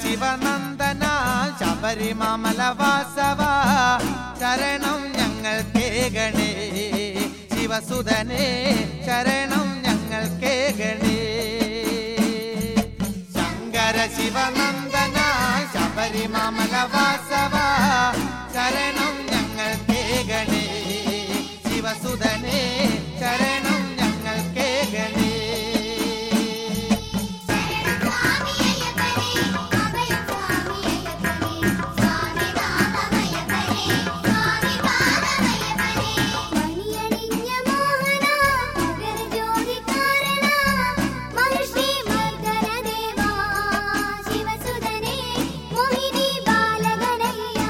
ശിവനന്ദന ശബരിമാമല വാസവ ശരണം ഞങ്ങൾ കേകണേ ശിവസുതനെ ശരണം ഞങ്ങൾ കേകണേ ശങ്കര ശിവനന്ദന ശബരിമാമല വാസവ ശരണം ഞങ്ങൾ കേകണേ ശിവസുതനെ ശരണം ഞങ്ങൾ കേകണേ മണിയണിഞ്ഞ മോഹന മകരജ്യോതികാരണ മഹർഷി മർദ്ദനദേവാ ശിവസുതനേ മോഹിനി ബാലകനയ്യ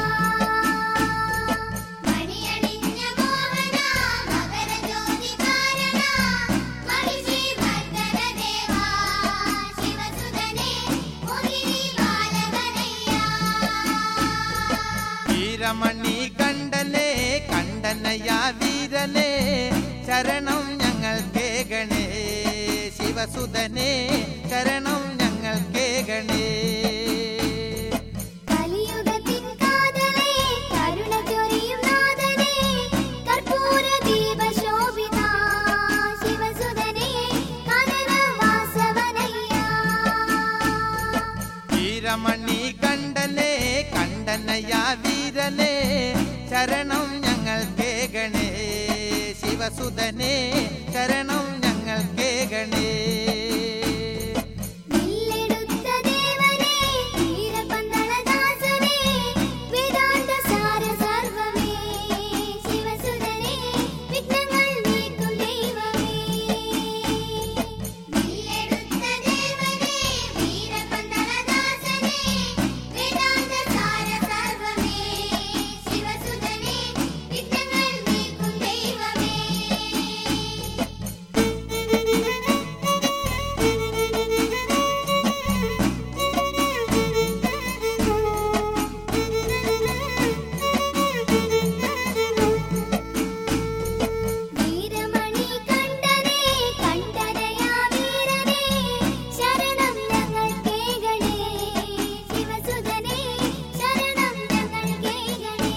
മണിയണിഞ്ഞ മോഹന മകരജ്യോതികാരണ മഹർഷി മർദ്ദനദേവാ ശിവസുതനേ മോഹിനി ബാലകനയ്യ വീരമണി കണ്ടനെ കണ്ടനയ വീരനെ ശരണം ഞങ്ങൾ കേകണേ ശിവസുതനെ ശരണം ഞങ്ങൾ കേകണേ കലിയുഗത്തിൻ കാതലേ കരുണ ചൊരിയും നാഥനേ കർപ്പൂര ദീപശോഭിത ശിവസുതനേ കാനന വാസവനയ്യ വീരമണി കണ്ടനെ കണ്ടനയ വീരനെ ശരണം ഞങ്ങൾ കേകണേ ശിവസുതനെ ശരണം ഞങ്ങൾ കേകണേ വില്ലെടുത്ത ദേവനേ വീരപന്തളദാസനേ വേദാന്ത സാര സർവമേ ശിവസുതനേ വിഘ്നങ്ങൾ നീക്കും ദൈവമേ വില്ലെടുത്ത ദേവനേ വീരപന്തളദാസനേ വേദാന്ത സാര സർവമേ ശിവസുതനേ വിഘ്നങ്ങൾ നീക്കും ദൈവമേ വീരമണി കണ്ടനേ കണ്ടനയാ വീരനേ ശരണം ഞങ്ങൾ കേകണേ ശിവസുതനേ ശരണം ഞങ്ങൾ കേകണേ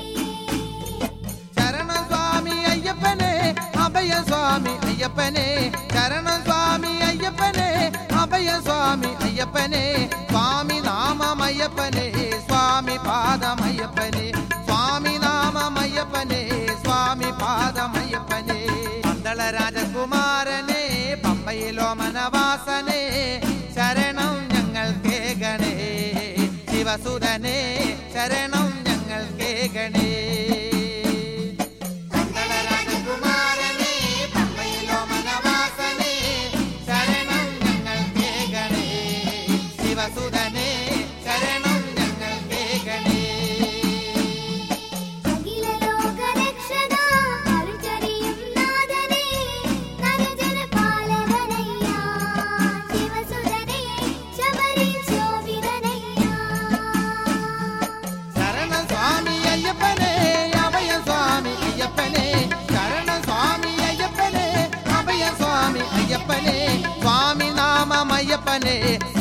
ശരണം സ്വാമി അയ്യപ്പനെ അഭയ സ്വാമി അയ്യപ്പനെ ശരണം സ്വാമി അയ്യപ്പനെ അഭയ സ്വാമി അയ്യപ്പനെ സ്വാമി നാമമയ്യപ്പനെ സ്വാമി പാദമയ്യപ്പനെ സ്വാമി നാമമയ്യപ്പനെ സ്വാമി പാദമയ്യപ്പനെ പന്തള രാജകുമാരനെ പമ്പയിലോ മനവാസനെ ശരണം ഞങ്ങൾ കേകണേ ശിവസുതനെ ശരണം ഞങ്ങൾ കേകണേ പന്തള രാജകുമാരനെ പമ്പയിലോ മനവാസനെ ശരണം ഞങ്ങൾ കേകണേ ശിവസുതനെ ശരണം ഞങ്ങൾ കേകണേ അഖില ലോക രക്ഷക അരുചരിയും നാഥനേ നരജന പാലകനയ്യ ശിവസുതനേ ശബരി ശോഭിതനയ്യ ശരണം സ്വാമി അയ്യപ്പനെ അഭയ സ്വാമി അയ്യപ്പനെ ശരണം സ്വാമി അയ്യപ്പനെ അഭയ സ്വാമി അയ്യപ്പനെ സ്വാമി നാമമയ്യപ്പനെ